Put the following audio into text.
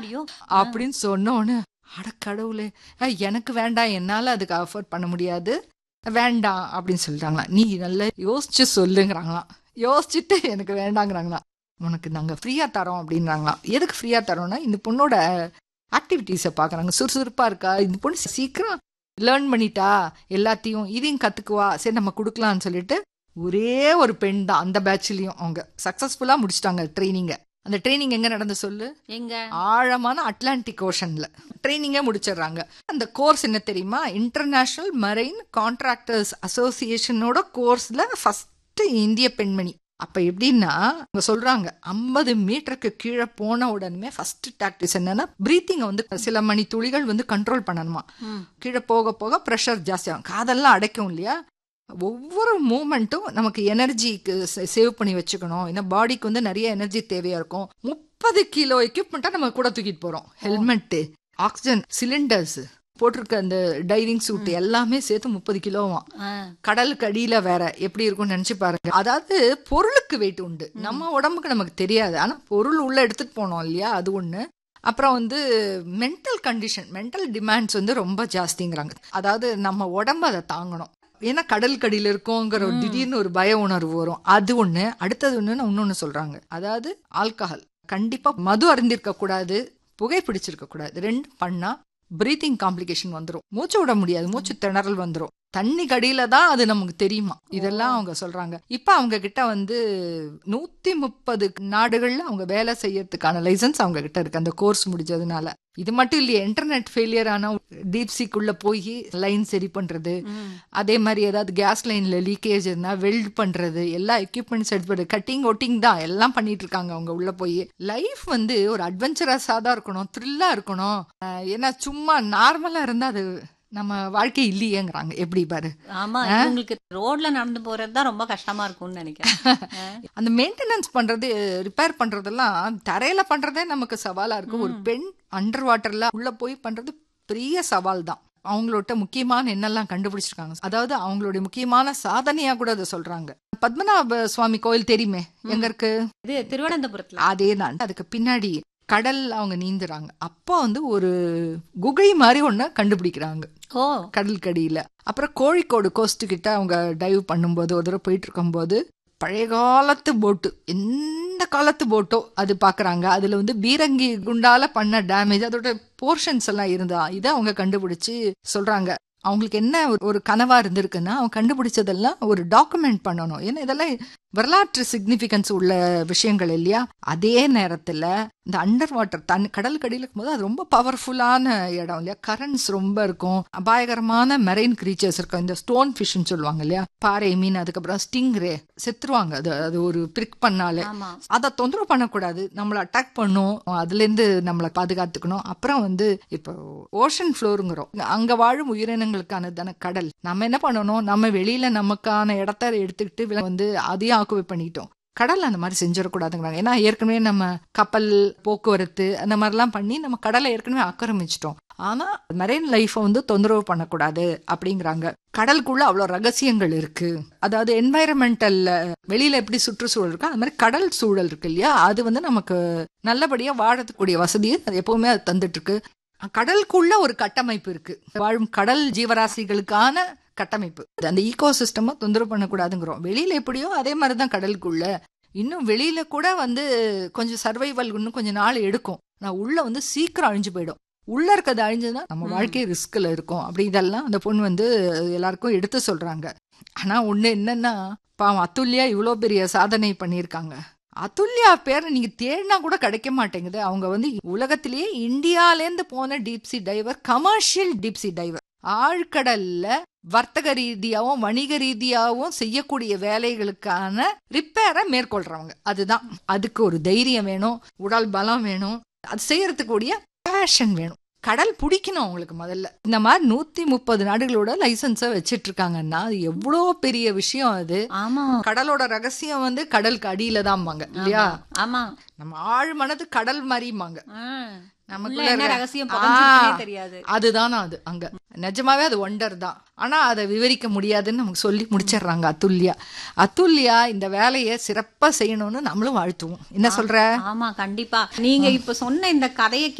அம்மாடியோ அப்படின்னு சொன்னோன்னு அட கடவுளே அஹ், எனக்கு வேண்டாம் என்னால அதுக்கு அஃபோர்ட் பண்ண முடியாது வேண்டாம் அப்படின்னு சொல்லிட்டாங்களாம் நீ நல்லா யோசிச்சு சொல்லுங்கிறாங்களாம் யோசிச்சுட்டு எனக்கு வேண்டாங்கிறாங்களாம் உனக்கு நாங்க ஃப்ரீயா தரோம் அப்படின்றாங்களாம் எதுக்கு ஃப்ரீயா தரோம்னா இந்த பொண்ணோட ஆக்டிவிட்டீஸை பார்க்கறாங்க சுறுசுறுப்பா இருக்கா இந்த பொண்ணு சீக்கிரம் லேர்ன் பண்ணிட்டா எல்லாத்தையும் இதையும் கத்துக்குவா சரி நம்ம கொடுக்கலாம்னு சொல்லிட்டு ஒரே ஒரு பெண் தான் அந்த பேட்ச்லயும் அவங்க சக்சஸ்ஃபுல்லா முடிச்சிட்டாங்க ட்ரைனிங்க அந்த ட்ரைனிங் எங்க நடந்து சொல்லு எங்க ஆழமான அட்லாண்டிக் ஓஷன்ல ட்ரைனிங்கே முடிச்சிடுறாங்க அந்த கோர்ஸ் என்ன தெரியுமா இன்டர்நேஷனல் மரைன் கான்ட்ராக்டர்ஸ் அசோசியேஷனோட கோர்ஸ்ல ஃபர்ஸ்ட் இந்திய பெண்மணி அப்ப எப்படின்னா அவங்க சொல்றாங்க ஐம்பது மீட்டருக்கு கீழே போன உடனே ஃபர்ஸ்ட் டாக்டிஸ் என்னன்னா பிரீத்திங்கை வந்து சில மணி துளிகள் வந்து கண்ட்ரோல் பண்ணணுமா ம். கீழே போக போக ப்ரெஷர் ஜாஸ்தியாகும் காதெல்லாம் அடைக்கும் இல்லையா ஒவ்வொரு மூமெண்ட்டும் நமக்கு எனர்ஜிக்கு சேவ் பண்ணி வச்சுக்கணும் ஏன்னா பாடிக்கு வந்து நிறைய எனர்ஜி தேவையா இருக்கும் முப்பது கிலோ எக்யூப்மெண்ட்டா நம்ம கூட தூக்கிட்டு போறோம் ஹெல்மெட்டு ஆக்சிஜன் சிலிண்டர்ஸ் போட்டிருக்க அந்த டைவிங் சூட் எல்லாமே சேர்த்து முப்பது கிலோவாம் ஆ, கடலுக்கு அடியில வேற எப்படி இருக்கும்னு நினைச்சு பாருங்க அதாவது பொருளுக்கு வெயிட் உண்டு நம்ம உடம்புக்கு நமக்கு தெரியாது ஆனா பொருள் உள்ள எடுத்துட்டு போனோம் இல்லையா அது ஒண்ணு அப்புறம் வந்து மென்டல் கண்டிஷன் மென்டல் டிமாண்ட்ஸ் வந்து ரொம்ப ஜாஸ்திங்கிறாங்க அதாவது நம்ம உடம்பு அதை தாங்கணும் ஏன்னா கடல் கடியில இருக்கோங்கிற ஒரு திடீர்னு ஒரு பய உணர்வு வரும் அது ஒண்ணு அடுத்தது ஒண்ணுன்னு இன்னொன்னு சொல்றாங்க அதாவது ஆல்கஹால் கண்டிப்பா மது அருந்திருக்க கூடாது புகை பிடிச்சிருக்க கூடாது ரெண்டு பண்ணா பிரீத்திங் காம்ப்ளிகேஷன் வந்துரும் மூச்சு விட முடியாது மூச்சு திணறல் வந்துரும் தண்ணி கடியில தான் அது நமக்கு தெரியுமா இதெல்லாம் அவங்க சொல்றாங்க இப்ப அவங்க கிட்ட வந்து நூத்தி முப்பது நாடுகள்ல அவங்க வேலை செய்யறதுக்கான லைசன்ஸ் அவங்க கிட்ட இருக்கு அந்த கோர்ஸ் முடிஞ்சதுனால இது மட்டும் இல்லையே இன்டர்நெட் ஃபெயிலியர் ஆனா டீப் சீக்குள்ள போய் லைன் சரி பண்றது ம். அதே மாதிரி ஏதாவது கேஸ் லைன்ல லீக்கேஜ் இருந்தா வெல்ட் பண்றது எல்லா எக்யூப்மெண்ட்ஸ் எடுத்து போட்டு கட்டிங் ஒட்டிங் தான் எல்லாம் பண்ணிட்டு இருக்காங்க அவங்க உள்ள போய் லைஃப் வந்து ஒரு அட்வென்ச்சரஸா தான் இருக்கணும் த்ரில்லா இருக்கணும் அஹ் ஏன்னா சும்மா நார்மலா இருந்தா அது நம்ம வாழ்க்கை இல்லையேங்கிறாங்க எப்படி பாரு ஆமா இவங்களுக்கு ரோட்ல நடந்து போறது தான் ரொம்ப கஷ்டமா இருக்கும்னு நினைக்கிறேன் ஆ. அந்த மெயின்டெனன்ஸ் பண்றது ரிப்பேர் பண்றதெல்லாம் தரையில பண்றதே நமக்கு சவாலா இருக்கு ஒரு பெண் அண்டர் வாட்டர்ல உள்ள போய் பண்றது பெரிய சவால் தான் அவங்களோட முக்கியமான என்னெல்லாம் கண்டுபிடிச்சிருக்காங்க அதாவது அவங்களுடைய முக்கியமான சாதனையா கூட அதை சொல்றாங்க பத்மநாப சுவாமி கோயில் தெரியுமே எங்க இருக்கு இது திருவனந்தபுரத்துல அதே தான் அதுக்கு பின்னாடி கடல் அவங்க நீந்துறாங்க அப்போ வந்து ஒரு குகை மாதிரி ஒண்ண கண்டுபிடிக்கிறாங்க ஓ கடலுக்கடியில அப்புறம் கோழிக்கோடு கோஸ்ட் கிட்ட அவங்க டைவ் பண்ணும்போது ஒரு தடவை போயிட்டு இருக்கும்போது பழைய காலத்து போட்டு எந்த காலத்து போட்டோ அது பாக்குறாங்க அதுல வந்து பீரங்கி குண்டால பண்ண டேமேஜ் அதோட போர்ஷன்ஸ் எல்லாம் இருந்தா இதை அவங்க கண்டுபிடிச்சு சொல்றாங்க அவங்களுக்கு என்ன ஒரு- ஒரு கனவா இருந்திருக்குன்னா அவங்க கண்டுபிடிச்சதெல்லாம் ஒரு டாக்குமெண்ட் பண்ணணும் ஏன்னா இதெல்லாம் வரலாற்று சிக்னிபிகன்ஸ் உள்ள விஷயங்கள் இல்லையா அதே நேரத்துல இந்த அண்டர் வாட்டர் தண்ணி கடல் கடியில இருக்கும்போது அது ரொம்ப பவர்ஃபுல்லான இடம் இல்லையா கரண்ட்ஸ் ரொம்ப இருக்கும் அபாயகரமான மெரைன் கிரீச்சர்ஸ் இருக்கும் இந்த ஸ்டோன் ஃபிஷ்னு சொல்லுவாங்க இல்லையா பாறை மீன் அதுக்கப்புறம் ஸ்டிங்ரே செத்துருவாங்க அது அது ஒரு பிரிக் பண்ணாலே ஆமா அதை தொந்தரவு பண்ணக்கூடாது நம்மளை அட்டாக் பண்ணும் அதுல இருந்து நம்மளை பாதுகாத்துக்கணும் அப்புறம் வந்து இப்போ ஓஷன் ஃப்ளோருங்கிறோம் அங்க வாழும் உயிரினங்களுக்கான தானே கடல் நம்ம என்ன பண்ணணும் நம்ம வெளியில நமக்கான இடத்த எடுத்துக்கிட்டு வில- வந்து அதையும் ஆக்குவை பண்ணிட்டோம் கடல் அந்த மாதிரி செஞ்சிடக்கூடாதுங்கிறாங்க ஏன்னா ஏற்கனவே நம்ம கப்பல் போக்குவரத்து அந்த மாதிரிலாம் பண்ணி நம்ம கடலை ஏற்கனவே ஆக்கிரமிச்சிட்டோம் ஆனா மெரைன் லைஃப்பை வந்து தொந்தரவு பண்ணக்கூடாது அப்படிங்கிறாங்க கடலுக்குள்ள அவ்வளோ ரகசியங்கள் இருக்கு அதாவது என்வாயரமெண்டல்ல வெளியில எப்படி சுற்றுச்சூழல் இருக்கோ அது மாதிரி கடல் சூழல் இருக்கு இல்லையா அது வந்து நமக்கு நல்லபடியா வாழக்கூடிய வசதியை அது எப்பவுமே அது தந்துட்டு இருக்கு கடலுக்குள்ள ஒரு கட்டமைப்பு இருக்கு வாழும் கடல் ஜீவராசிகளுக்கான கட்டமைப்பு அந்த ஈகோ சிஸ்டமா தொந்தரவு பண்ணக்கூடாதுங்கிறோம் வெளியில எப்படியோ அதே மாதிரிதான் கடலுக்குள்ள இன்னும் வெளியில கூட வந்து கொஞ்சம் சர்வைவல் இன்னும் கொஞ்சம் நாள் எடுக்கும் நான் உள்ள வந்து சீக்கிரம் அழிஞ்சு போயிடும் உள்ள இருக்கிறது அழிஞ்சதுன்னா நம்ம வாழ்க்கை ரிஸ்க்ல இருக்கும் அப்படி இதெல்லாம் அந்த பொண்ணு வந்து எல்லாருக்கும் எடுத்து சொல்றாங்க ஆனா ஒண்ணு என்னன்னா பாவம் அத்துல்யா இவ்வளோ பெரிய சாதனை பண்ணியிருக்காங்க அதுல்யா பேரை நீங்க தேடினா கூட கிடைக்க மாட்டேங்குது அவங்க வந்து உலகத்திலேயே இந்தியாலேருந்து போன deep sea diver commercial deep sea diver ஆழ்கடல்ல வர்த்தக ரீதியாவும் வணிக ரீதியாவும் செய்யக்கூடிய வேலைகளுக்கான ரிப்பேரை மேற்கொள்றவங்க அதுதான் அதுக்கு ஒரு தைரியம் வேணும் உடல் பலம் வேணும் அது செய்யறதுக்கு கூடிய பேஷன் வேணும் கடல் பிடிக்கணும் அவங்களுக்கு முதல்ல இந்த மாதிரி நூத்தி முப்பது நாடுகளோட லைசன்ஸை வச்சிட்டு இருக்காங்கன்னா அது எவ்வளோ பெரிய விஷயம் அது ஆமா கடலோட ரகசியம் வந்து கடலுக்கு அடியில தான்பாங்க இல்லையா ஆமா நம்ம ஆழ் மனது கடல் மாதிரிம்பாங்க ஆ. உள்ள நமக்குள்ள என்ன இருக்க- ரகசியம் ஆ, புதைஞ்சிருக்குன்னே தெரியாது அதுதானா அது அங்க நிஜமாவே அது ஒண்டர் தான் ஆனா அதை விவரிக்க முடியாதுன்னு நமக்கு சொல்லி முடிச்சிடுறாங்க அத்துல்யா அத்துல்யா இந்த வேலையை சிறப்பா செய்யணும்னு நம்மளும் வாழ்த்துவோம் என்ன சொல்ற ஆமா கண்டிப்பா நீங்க இப்ப சொன்ன இந்த கதையை